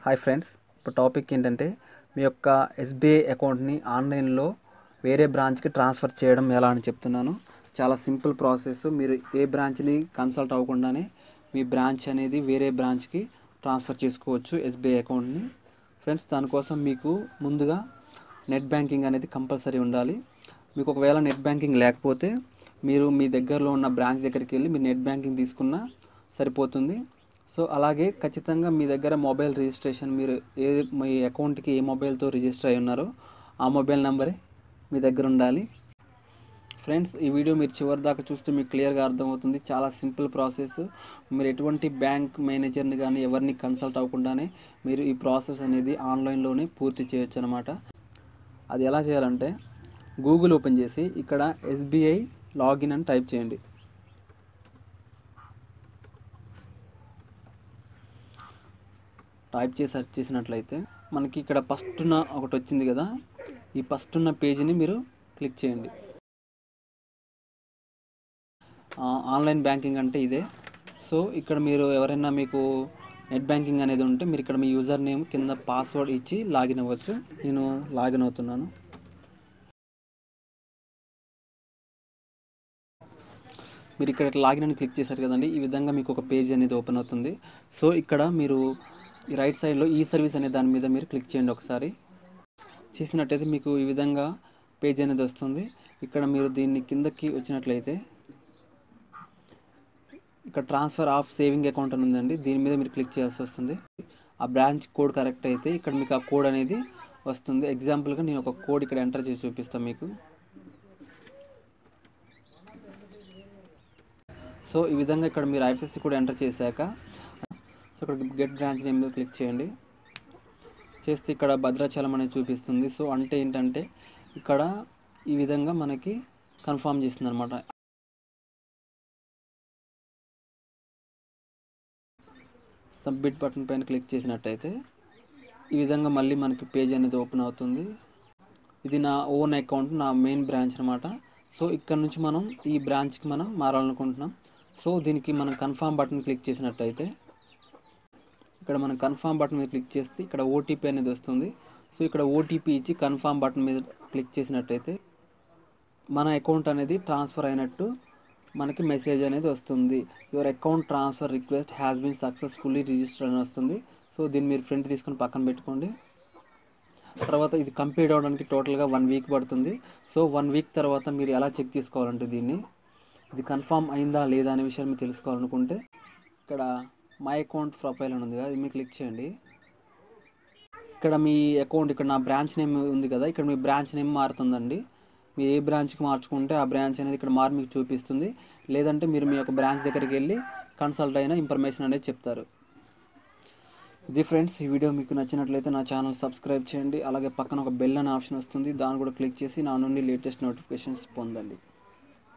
hi friends ఇప్పుడు topic ఏంటంటే మీ యొక్క ఎస్బీఐ అకౌంట్ని ఆన్లైన్లో వేరే బ్రాంచ్కి ట్రాన్స్ఫర్ చేయడం ఎలా అని చెప్తున్నాను చాలా సింపుల్ ప్రాసెస్ మీరు ఏ బ్రాంచ్ని కన్సల్ట్ అవ్వకుండానే మీ బ్రాంచ్ అనేది వేరే బ్రాంచ్కి ట్రాన్స్ఫర్ చేసుకోవచ్చు ఎస్బీఐ అకౌంట్ని ఫ్రెండ్స్ దానికోసం మీకు ముందుగా నెట్ బ్యాంకింగ్ అనేది కంపల్సరీ ఉండాలి మీకు ఒకవేళ నెట్ బ్యాంకింగ్ లేకపోతే మీరు మీ దగ్గరలో ఉన్న బ్రాంచ్ దగ్గరికి వెళ్ళి మీరు నెట్ బ్యాంకింగ్ తీసుకున్నా సరిపోతుంది సో అలాగే ఖచ్చితంగా మీ దగ్గర మొబైల్ రిజిస్ట్రేషన్ మీరు ఏ మీ అకౌంట్కి ఏ మొబైల్తో రిజిస్టర్ అయి ఉన్నారో ఆ మొబైల్ నెంబరే మీ దగ్గర ఉండాలి ఫ్రెండ్స్ ఈ వీడియో మీరు చివరి దాకా చూస్తే మీకు క్లియర్గా అర్థమవుతుంది చాలా సింపుల్ ప్రాసెస్ మీరు ఎటువంటి బ్యాంక్ మేనేజర్ని కానీ ఎవరిని కన్సల్ట్ అవ్వకుండానే మీరు ఈ ప్రాసెస్ అనేది ఆన్లైన్లోనే పూర్తి చేయొచ్చు అనమాట అది ఎలా చేయాలంటే గూగుల్ ఓపెన్ చేసి ఇక్కడ ఎస్బీఐ లాగిన్ అని టైప్ చేయండి టైప్ చేసి సెర్చ్ చేసినట్లయితే మనకి ఇక్కడ ఫస్ట్ ఉన్న ఒకటి వచ్చింది కదా ఈ ఫస్ట్ ఉన్న పేజీని మీరు క్లిక్ చేయండి ఆ, ఆన్లైన్ బ్యాంకింగ్ అంటే ఇదే సో ఇక్కడ మీరు ఎవరైనా మీకు నెట్ బ్యాంకింగ్ అనేది ఉంటే మీరు ఇక్కడ మీ యూజర్ నేమ్ కింద పాస్వర్డ్ ఇచ్చి లాగిన్ అవ్వచ్చు నేను లాగిన్ అవుతున్నాను మీరు ఇక్కడ లాగిన్ అని క్లిక్ చేశారు కదండి ఈ విధంగా మీకు ఒక పేజ్ అనేది ఓపెన్ అవుతుంది సో ఇక్కడ మీరు ఈ రైట్ సైడ్లో ఈ సర్వీస్ అనే దాని మీద మీరు క్లిక్ చేయండి ఒకసారి చేసినట్టయితే మీకు ఈ విధంగా పేజ్ అనేది వస్తుంది ఇక్కడ మీరు దీన్ని కిందకి వచ్చినట్లయితే ఇక్కడ ట్రాన్స్ఫర్ ఆఫ్ సేవింగ్ అకౌంట్ అని ఉందండి దీని మీద మీరు క్లిక్ చేయాల్సి వస్తుంది ఆ బ్రాంచ్ కోడ్ కరెక్ట్ అయితే ఇక్కడ మీకు ఆ కోడ్ అనేది వస్తుంది ఎగ్జాంపుల్గా నేను ఒక కోడ్ ఇక్కడ ఎంటర్ చేసి చూపిస్తాను మీకు సో ఈ విధంగా ఇక్కడ మీరు ఐఎఫ్ఎస్సి కూడా ఎంటర్ చేశాక సో ఇక్కడ గెట్ బ్రాంచ్ నేమ్ మీద క్లిక్ చేయండి చేస్తే ఇక్కడ భద్రాచలం అనేది చూపిస్తుంది సో అంటే ఏంటంటే ఇక్కడ ఈ విధంగా మనకి కన్ఫర్మ్ చేస్తుంది అనమాట సబ్మిట్ బటన్ పైన క్లిక్ చేసినట్టయితే ఈ విధంగా మళ్ళీ మనకి పేజ్ అనేది ఓపెన్ అవుతుంది ఇది నా ఓన్ అకౌంట్ నా మెయిన్ బ్రాంచ్ అనమాట సో ఇక్కడ నుంచి మనం ఈ బ్రాంచ్కి మనం మారాలనుకుంటున్నాం సో దీనికి మనం కన్ఫర్మ్ బటన్ క్లిక్ చేసినట్టయితే ఇక్కడ మనం కన్ఫర్మ్ బటన్ మీద క్లిక్ చేస్తే ఇక్కడ ఓటీపీ అనేది వస్తుంది సో ఇక్కడ ఓటీపీ ఇచ్చి కన్ఫర్మ్ బటన్ మీద క్లిక్ చేసినట్టయితే మన అకౌంట్ అనేది ట్రాన్స్ఫర్ అయినట్టు మనకి మెసేజ్ అనేది వస్తుంది your account transfer request has been successfully register అని వస్తుంది సో దీన్ని మీరు ప్రింట్ తీసుకొని పక్కన పెట్టుకోండి తర్వాత ఇది కంప్లీట్ అవడానికి టోటల్గా వన్ వీక్ పడుతుంది సో వన్ వీక్ తర్వాత మీరు ఎలా చెక్ చేసుకోవాలంటే దీన్ని ఇది కన్ఫామ్ అయిందా లేదా అనే విషయాన్ని మీరు తెలుసుకోవాలనుకుంటే ఇక్కడ మై అకౌంట్ ప్రొఫైల్ అని ఉంది కదా ఇది మీరు క్లిక్ చేయండి ఇక్కడ మీ అకౌంట్ ఇక్కడ నా బ్రాంచ్ నేమ్ ఉంది కదా ఇక్కడ మీ బ్రాంచ్ నేమ్ మారుతుందండి మీరు ఏ బ్రాంచ్కి మార్చుకుంటే ఆ బ్రాంచ్ అనేది ఇక్కడ మారి మీకు చూపిస్తుంది లేదంటే మీరు మీ యొక్క బ్రాంచ్ దగ్గరికి వెళ్ళి కన్సల్ట్ అయిన ఇన్ఫర్మేషన్ అనేది చెప్తారు ఇది ఫ్రెండ్స్ ఈ వీడియో మీకు నచ్చినట్లయితే నా ఛానల్ సబ్స్క్రైబ్ చేయండి అలాగే పక్కన ఒక బెల్ అనే ఆప్షన్ వస్తుంది దాన్ని కూడా క్లిక్ చేసి నా నుండి లేటెస్ట్ నోటిఫికేషన్స్ పొందండి